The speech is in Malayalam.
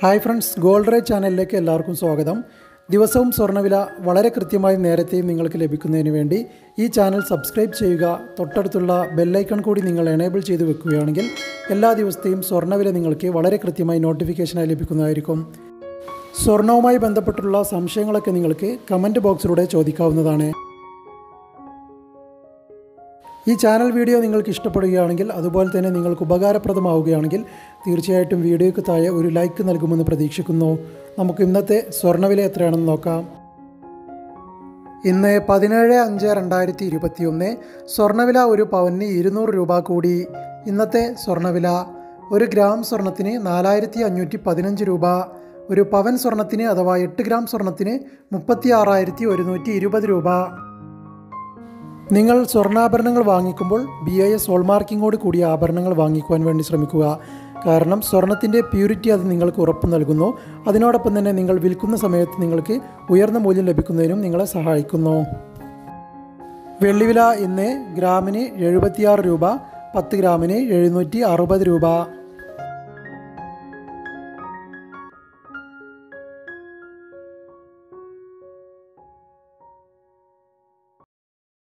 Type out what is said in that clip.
ഹായ് ഫ്രണ്ട്സ് ഗോൾഡ് റേ ചാനലിലേക്ക് എല്ലാവർക്കും സ്വാഗതം ദിവസവും സ്വർണ്ണവില വളരെ കൃത്യമായി നേരത്തെയും നിങ്ങൾക്ക് ലഭിക്കുന്നതിന് വേണ്ടി ഈ ചാനൽ സബ്സ്ക്രൈബ് ചെയ്യുക തൊട്ടടുത്തുള്ള ബെല്ലൈക്കൺ കൂടി നിങ്ങൾ എനേബിൾ ചെയ്ത് വെക്കുകയാണെങ്കിൽ എല്ലാ ദിവസത്തെയും സ്വർണ്ണവില നിങ്ങൾക്ക് വളരെ കൃത്യമായി നോട്ടിഫിക്കേഷനായി ലഭിക്കുന്നതായിരിക്കും സ്വർണവുമായി ബന്ധപ്പെട്ടുള്ള സംശയങ്ങളൊക്കെ നിങ്ങൾക്ക് കമൻറ്റ് ബോക്സിലൂടെ ചോദിക്കാവുന്നതാണ് ഈ ചാനൽ വീഡിയോ നിങ്ങൾക്ക് ഇഷ്ടപ്പെടുകയാണെങ്കിൽ അതുപോലെ തന്നെ നിങ്ങൾക്ക് ഉപകാരപ്രദമാവുകയാണെങ്കിൽ തീർച്ചയായിട്ടും വീഡിയോയ്ക്ക് താഴെ ഒരു ലൈക്ക് നൽകുമെന്ന് പ്രതീക്ഷിക്കുന്നു നമുക്ക് ഇന്നത്തെ സ്വർണ്ണവില എത്രയാണെന്ന് നോക്കാം ഇന്ന് പതിനേഴ് അഞ്ച് രണ്ടായിരത്തി ഇരുപത്തി ഒന്ന് സ്വർണ്ണവില ഒരു പവന് ഇരുന്നൂറ് രൂപ കൂടി ഇന്നത്തെ സ്വർണ്ണവില ഒരു ഗ്രാം സ്വർണത്തിന് നാലായിരത്തി അഞ്ഞൂറ്റി പതിനഞ്ച് രൂപ ഒരു പവൻ സ്വർണത്തിന് അഥവാ എട്ട് ഗ്രാം സ്വർണത്തിന് മുപ്പത്തി ആറായിരത്തി ഒരുന്നൂറ്റി ഇരുപത് രൂപ നിങ്ങൾ സ്വർണ്ണാഭരണങ്ങൾ വാങ്ങിക്കുമ്പോൾ ബി ഐ എസ് ഹോൾമാർക്കിങ്ങോട് കൂടിയ ആഭരണങ്ങൾ വാങ്ങിക്കുവാൻ വേണ്ടി ശ്രമിക്കുക കാരണം സ്വർണത്തിൻ്റെ പ്യൂരിറ്റി അത് നിങ്ങൾക്ക് ഉറപ്പ് നൽകുന്നു അതിനോടൊപ്പം തന്നെ നിങ്ങൾ വിൽക്കുന്ന സമയത്ത് നിങ്ങൾക്ക് ഉയർന്ന മൂല്യം ലഭിക്കുന്നതിനും നിങ്ങളെ സഹായിക്കുന്നു വെള്ളിവില ഇന്ന് ഗ്രാമിന് എഴുപത്തിയാറ് രൂപ പത്ത് ഗ്രാമിന് എഴുന്നൂറ്റി അറുപത് രൂപ